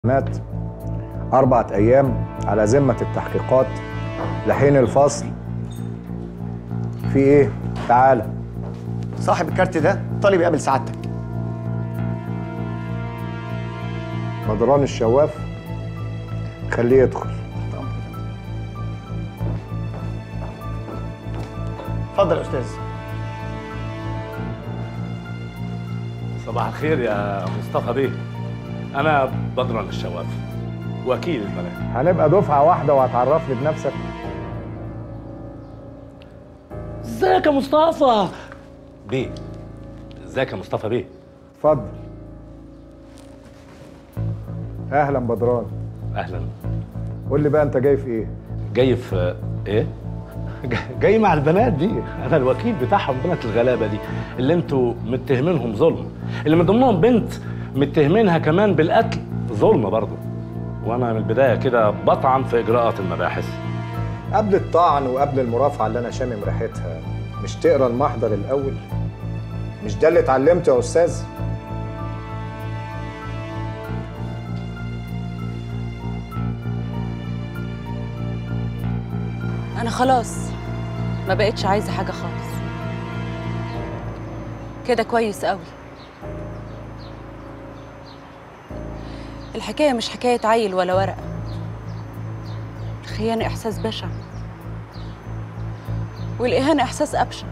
مات أربعة أيام على ذمة التحقيقات لحين الفصل في إيه؟ تعالى صاحب الكارت ده طالب يقابل سعادتك بدران الشواف خليه يدخل اتفضل يا استاذ صباح الخير يا مصطفى بيه انا بدران الشواف وكيل البنات هنبقى دفعة واحدة وهتعرفني بنفسك ازيك يا مصطفى بيه ازيك يا مصطفى بيه اتفضل أهلا بدران اهلا قول لي بقى أنت جاي في إيه؟ جاي في ايه جاي- جاي مع البنات دي انا الوكيل بتاعهم بنات الغلابه دي اللي انتوا متهمينهم ظلم اللي من ضمنهم بنت متهمينها كمان بالقتل ظلم برضه وانا من البدايه كده بطعن في اجراءات المباحث قبل الطعن وقبل المرافعة اللي أنا شامم ريحتها مش تقرا المحضر الأول؟ مش ده اللي اتعلمته يا أستاذ؟ انا خلاص ما بقتش عايزه حاجه خالص كده كويس قوي الحكايه مش حكايه عيل ولا ورقه الخيانه احساس بشع والاهانه احساس ابشع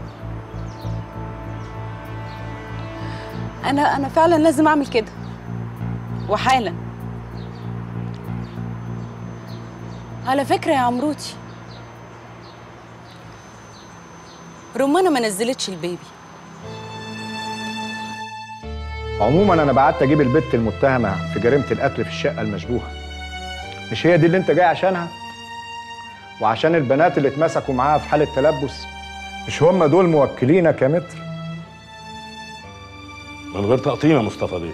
انا انا فعلا لازم اعمل كده وحالا على فكره يا عمروتي رمانة ما نزلتش البيبي عموما انا بعت اجيب البت المتهمه في جريمه القتل في الشقه المشبوهه مش هي دي اللي انت جاي عشانها وعشان البنات اللي اتمسكوا معاها في حاله تلبس مش هم دول موكلينك يا متر من غير تقطيم يا مصطفى بيه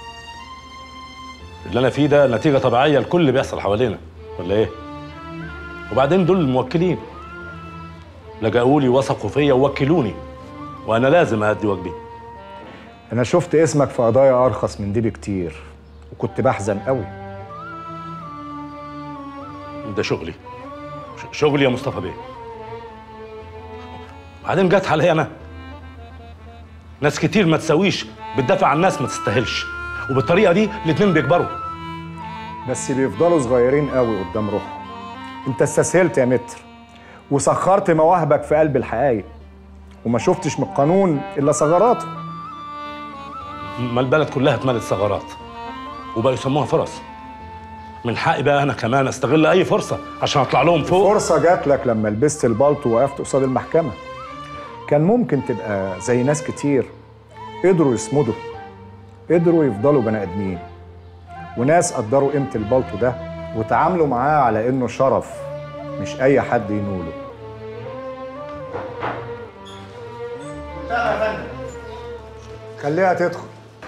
اللي انا فيه ده نتيجه طبيعيه لكل اللي بيحصل حوالينا ولا ايه وبعدين دول الموكلين لجأوا لي وثقوا فيا ووكلوني وانا لازم ادي واجبي انا شفت اسمك في قضايا ارخص من دي بكتير وكنت بحزن قوي ده شغلي ش- شغلي يا مصطفى بيه بعدين جت عليا انا ناس كتير ما تساويش بتدافع عن ناس ما تستاهلش وبالطريقه دي الاتنين بيكبروا بس بيفضلوا صغيرين قوي قدام روحهم انت استسهلت يا متر وسخرت مواهبك في قلب الحقايق وما شفتش من القانون الا ثغراته ما البلد كلها اتملت ثغرات وبقوا يسموها فرص من حقي بقى انا كمان استغل اي فرصه عشان اطلع لهم فوق فرصة جات لك لما لبست البلطو ووقفت قصاد المحكمة كان ممكن تبقى زي ناس كتير قدروا يصمدوا قدروا يفضلوا بني آدمين وناس قدروا قيمة البلطو ده وتعاملوا معاه على إنه شرف مش أي حد ينوله خليها تدخل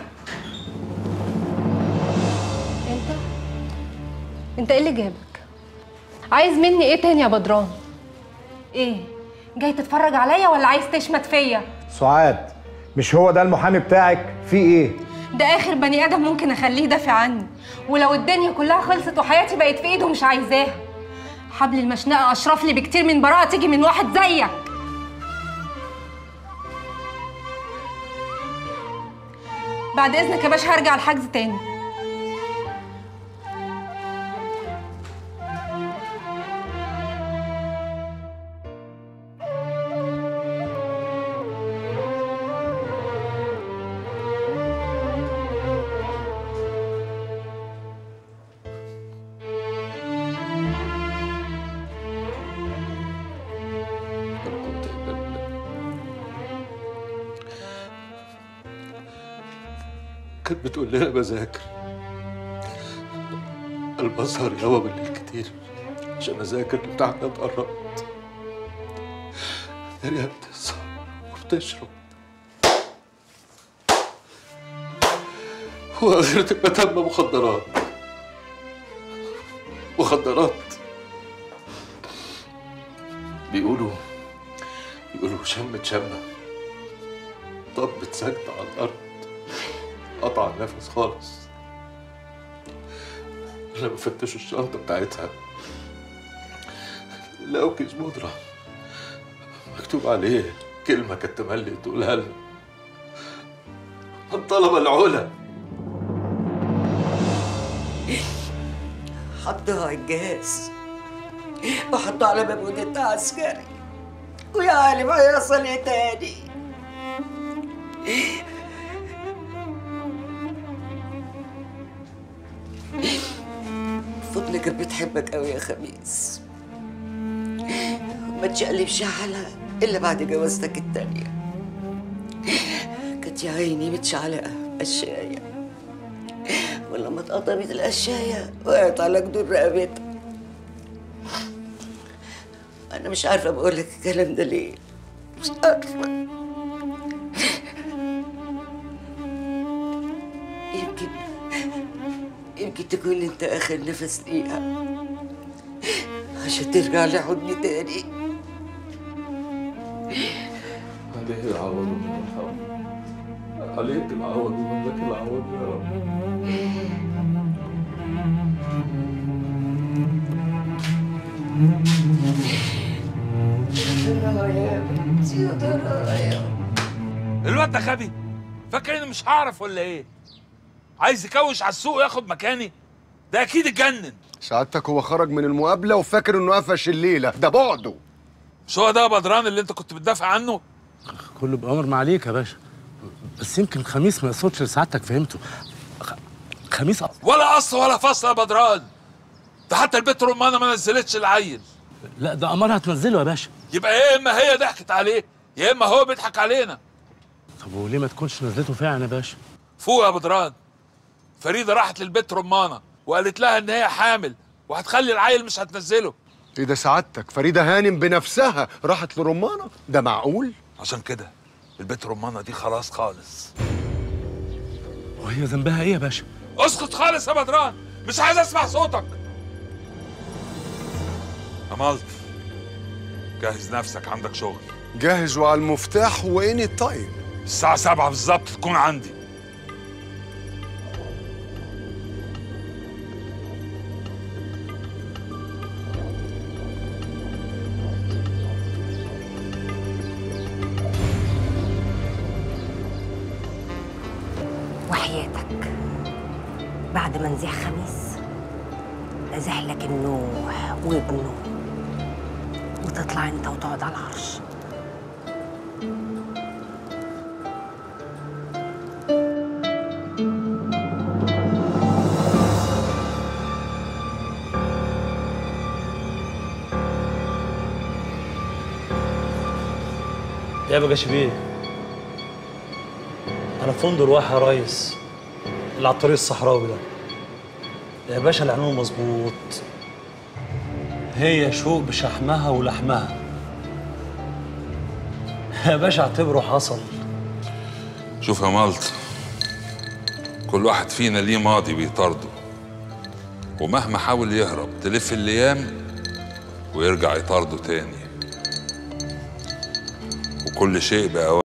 انت انت ايه اللي جابك عايز مني ايه تاني يا بدران ايه جاي تتفرج عليا ولا عايز تشمت فيا سعاد مش هو ده المحامي بتاعك في إيه؟ ده اخر بني ادم ممكن اخليه يدافع عني ولو الدنيا كلها خلصت وحياتي بقت في ايده مش عايزاها حبل المشنقه اشرف لي بكتير من براءه تيجي من واحد زيك بعد اذنك يا باشا هرجع الحجز تاني كنت كانت بتقول لنا بذاكر البصر يابا بالليل كتير عشان اذاكر الامتحانات قربت دنيا بتسهر وبتشرب واخرة المتم مخدرات مخدرات بيقولوا بيقولوا شمت شمة طبت سجدة على الأرض قطع النفس خالص لما فتشوا الشنطة بتاعتها لقوا كيس بودرة مكتوب عليه كلمة كانت تملي تقولها لنا الطلبة العلا حطوها على الجهاز وحطوه على باب وديتها عسكري ويا عالم هيحصل ايه تاني فضل كانت بتحبك قوي يا خميس ما تشقلبش حالها الا بعد جوازتك التانية كانت يا عيني متشعلقة قشاية ولما اتقطمت القشاية وقعت على جدور رقبتها أنا مش عارفة بقول لك الكلام ده ليه مش عارفة يمكن يمكن تكون أنت آخر نفس ليها عشان ترجع لحضني تاني عليه العوض ومنك العوض عليك العوض ومنك العوض يا رب الواد ده غبي فاكر اني مش هعرف ولا ايه عايز يكوش على السوق وياخد مكاني ده اكيد اتجنن سعادتك هو خرج من المقابله وفاكر انه قفش الليله ده بعده مش هو ده بدران اللي انت كنت بتدافع عنه كله بأمر ما عليك يا باشا بس يمكن خميس ما يقصدش لسعادتك فهمته خ- خميس أص- ولا قص ولا فصل يا بدران ده حتى البيت رمانه ما نزلتش العيل لا ده أمرها تنزله يا باشا يبقى يا اما هي ضحكت عليه يا اما هو بيضحك علينا طب وليه ما تكونش نزلته فعلا يا باشا فوق يا بدران فريده راحت للبيت رمانه وقالت لها ان هي حامل وهتخلي العيل مش هتنزله ايه ده سعادتك فريده هانم بنفسها راحت لرمانه ده معقول عشان كده البيت رمانه دي خلاص خالص وهي ذنبها إيه يا باشا اسكت خالص يا بدران مش عايز اسمع صوتك عملت جهز نفسك عندك شغل جاهز وعلى المفتاح واني طيب الساعة سبعة بالظبط تكون عندي وحياتك بعد ما نزيح خميس نزح لك النوح وابنه وتطلع انت وتقعد على العرش يا بقى شبيه انا في فندق الواحة يا ريس اللي على الطريق الصحراوي ده يا باشا العنوان مظبوط هي شوق بشحمها ولحمها يا باشا اعتبره حصل شوف يا مالت كل واحد فينا ليه ماضي بيطارده ومهما حاول يهرب تلف الايام ويرجع يطارده تاني وكل شيء بأوان